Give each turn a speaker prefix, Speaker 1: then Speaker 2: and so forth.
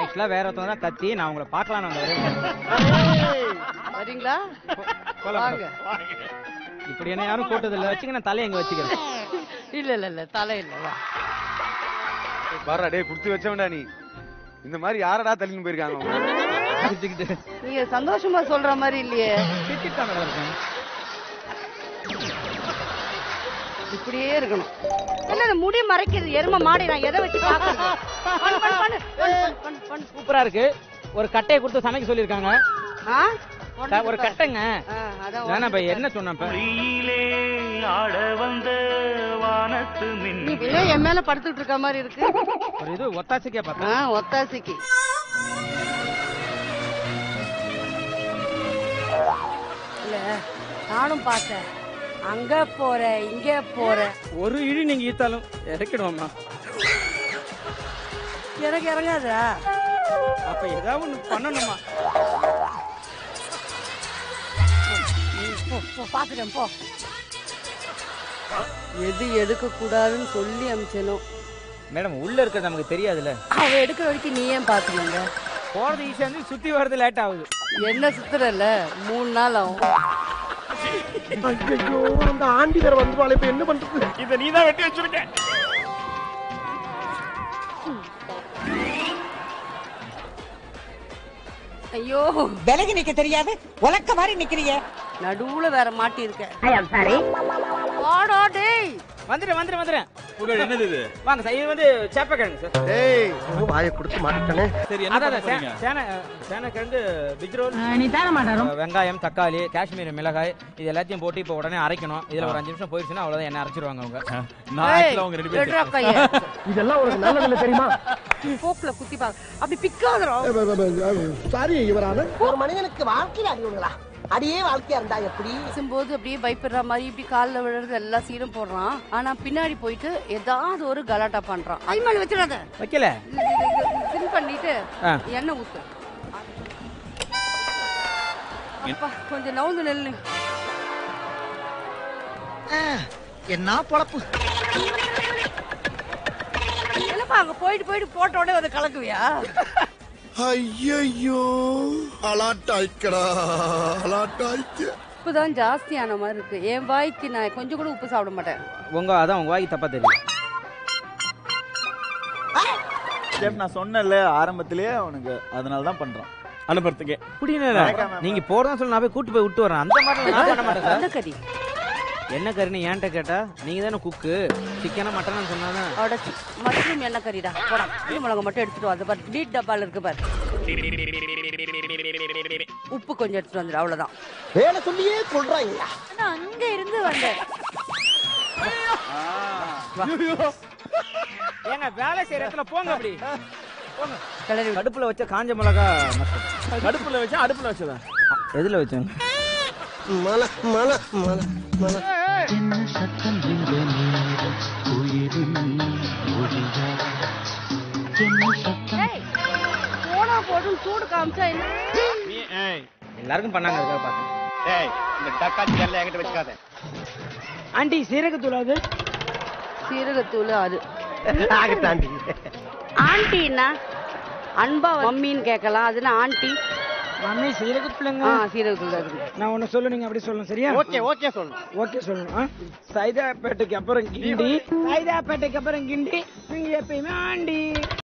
Speaker 1: ஆக்சுவலா வேற ஒருத்தவங்க தான் கத்தி நான் உங்களை பார்க்கலாம் வந்தேன்
Speaker 2: வரீங்களா வாங்க
Speaker 1: இப்படி என்ன யாரும் கூட்டது இல்ல வச்சுக்க நான் தலையை எங்க வச்சுக்கிறேன்
Speaker 2: இல்ல இல்ல இல்ல தலை இல்ல வா
Speaker 3: பாரா டேய் குடுத்து வச்சவன்டா நீ இந்த மாதிரி யாரடா தள்ளின்னு போயிருக்காங்க அவங்க?
Speaker 1: வச்சுக்கிட்டு
Speaker 2: நீங்க சந்தோஷமா சொல்ற மாதிரி இல்லையே
Speaker 1: கிரிக்கெட் தான் மேடம் இருக்கேன்
Speaker 2: இப்படியே இருக்கணும் என்ன இந்த முடி மறைக்கிறது எரும மாடி நான் எதை வச்சு பாக்கணும் பண்ணு, பண்ணு, பண்ணு, பண்ணு, பண்ணு, பண்ணு.
Speaker 1: சூப்பரா இருக்கு ஒரு கட்டையை கொடுத்து சமைக்க சொல்லியிருக்காங்க
Speaker 2: ஆ?
Speaker 1: க- ஒரு கட்டைங்க
Speaker 2: ஆ, அதான்
Speaker 1: வேணா
Speaker 2: உடனே
Speaker 1: இப்ப என்ன சொன்னேன் இப்ப
Speaker 4: ஒளியிலே ஆட வந்த வானத்து மின்
Speaker 2: நீ ஏன் என் மேல படுத்துட்டு இருக்க மாதிரி இருக்கு
Speaker 1: ஒரு இது ஒத்தாசைக்கே பார்த்தேன்
Speaker 2: ஆ, ஒத்தாசிக்கு இல்ல நானும் பார்த்தேன் அங்க போற இங்க போற
Speaker 1: ஒரு இழி நீங்க ஈத்தாலும் இறக்கிடுவோம்மா
Speaker 2: எனக்கு இறங்காதா
Speaker 1: அப்ப ஏதாவது ஒண்ணு பண்ணணுமா
Speaker 2: போ, போ, பாத்துட்டேன் போ எது எடுக்க கூடாதுன்னு சொல்லி அமிச்சனோ
Speaker 1: மேடம் உள்ள இருக்கிறது நமக்கு தெரியாதுல்ல
Speaker 2: அவ எடுக்கிற வரைக்கும் நீ ஏன் பாத்துக்கங்க
Speaker 1: போறது ஈஸியா இருந்து சுத்தி வர்றது லேட் ஆகுது
Speaker 2: என்ன சுத்துறல மூணு நாள் ஆகும்
Speaker 5: ஐயோ அந்த ஆண்டி வேற வந்துருவாள் இப்ப என்ன பண்றது
Speaker 1: இத நீ தான் வெட்டி வச்சிருக்க
Speaker 2: ஐயோ
Speaker 6: விலகி நிக்க தெரியாது உலக்க மாதிரி நிக்கிறியே
Speaker 2: நடுவுல வேற மாட்டி இருக்க வாடா டேய்
Speaker 1: வந்துடுறேன் வந்துடுறேன் வந்துடுறேன் என்னது இது வாங்க சார் இது வந்து சேப்பக்கிழங்கு சார்
Speaker 5: ஏய் வாயை கொடுத்து மாட்டானே
Speaker 1: சரி அதான் சே- சேனை சேனைக்கிழங்கு பிஜ்ரோல் வெங்காயம் தக்காளி காஷ்மீரி மிளகாய் இது எல்லாத்தையும் போட்டு இப்போ உடனே அரைக்கணும் இதுல ஒரு அஞ்சு நிமிஷம் போயிடுச்சுன்னா அவ்வளவுதான் என்ன அரைச்சிருவாங்க அவங்க
Speaker 2: ஏய், எடுடா கைய.
Speaker 5: இதெல்லாம் உனக்கு நல்லதில்ல தெரியுமா
Speaker 2: போக்குல குத்தி பாக்க அப்படி பிக்காதடா
Speaker 5: சாரி இவரான ஒரு மனிதனுக்கு வாழ்க்கையில அடி ஒண்ணுங்களா அடியே வாழ்க்கையா இருந்தா எப்படி
Speaker 2: பேசும்போது அப்படியே பயப்படுற மாதிரி இப்படி கால்ல விழுறது எல்லா சீரும் போடுறான் ஆனா பின்னாடி போயிட்டு ஏதாவது ஒரு கலாட்டா பண்றான் ஐ மேல வச்சிடாத
Speaker 1: வைக்கல
Speaker 2: சிம் பண்ணிட்டு
Speaker 1: ஆ.
Speaker 2: எண்ணெய் ஊத்து அப்பா, கொஞ்சம் நவுந்து நெல்லு
Speaker 6: என்ன பொழப்பு
Speaker 2: என்னப்பா அங்க போயிட்டு போயிட்டு போட்ட உடனே வந்து கலக்குவியா
Speaker 7: ஐயோ அலாட்டாய்க்கடா அலாட்டாய்க்க
Speaker 2: உப்புதான் ஜாஸ்தியான மாதிரி இருக்கு என் வாய்க்கு நான் கொஞ்சம் கூட உப்பு சாப்பிட மாட்டேன்
Speaker 1: உங்க அதான் உங்க வாய்க்கு தப்பா தெரியும்
Speaker 8: ஷெஃப் நான் சொன்னேன்ல ஆரம்பத்திலேயே அவனுக்கு அதனால தான் பண்றான் அனுப்புறதுக்கே
Speaker 1: புரியல நீங்க போறதா சொல்லி நான் போய் கூட்டு போய் விட்டு வரேன் அந்த மாதிரி நான் பண்ண மாட்டேன் சார்
Speaker 2: அந்த கறி
Speaker 1: என்ன கறின்னு ஏன்ட்ட கேட்டா நீங்க தானே குக்கு சிக்கனா மட்டனா சொன்னா
Speaker 2: உடச்சி மஷ்ரூம் எண்ணெய் கறிடா போடா இது மிளகா மட்டும் எடுத்துட்டு வா அது பாரு நீட் டப்பால இருக்கு பாரு உப்பு கொஞ்சம் எடுத்துட்டு வந்துடு அவ்வளவுதான்
Speaker 5: வேலை சொல்லியே கொள்றாங்களா
Speaker 2: ஆனா அங்க இருந்து வந்தேன்
Speaker 1: ஏங்க வேலை செய்யற இடத்துல போங்க அப்படி போங்க
Speaker 2: கிளறி விடு.
Speaker 1: அடுப்புல வச்ச காஞ்ச மிளகா மஷ்ரூம்.
Speaker 8: அடுப்புல வச்சா அடுப்புல வச்சதா
Speaker 1: எதுல வச்சேன்
Speaker 5: மலை மலை மலை மலை
Speaker 2: ஏய், போனா போதும் சூடு காமிச்சா என்ன
Speaker 1: எல்லாருக்கும் பண்ணாங்க அதுக்காக பார்த்தேன்
Speaker 3: டேய் இந்த தக்காளி கல்ல என்கிட்ட வச்சுக்காத
Speaker 1: ஆண்டி சீரகத்தூள் அது
Speaker 2: சீரகத்தூள் அது
Speaker 5: ஆகத்தாண்டி
Speaker 2: ஆண்டின்னா அன்பா மம்மின்னு கேட்கலாம் அதுனா ஆண்டி
Speaker 9: மம்மி சீரகத்துலங்க
Speaker 2: ஆ சீரகத்தூள் அது
Speaker 9: நான் ஒண்ணு சொல்லு நீங்க அப்படி சொல்லணும் சரியா
Speaker 5: ஓகே ஓகே சொல்லணும்
Speaker 9: ஓகே சொல்லணும் ஆ? சைதாப்பேட்டைக்கு அப்புறம் கிண்டி சைதாப்பேட்டைக்கு அப்புறம் கிண்டி நீங்க எப்பயுமே ஆண்டி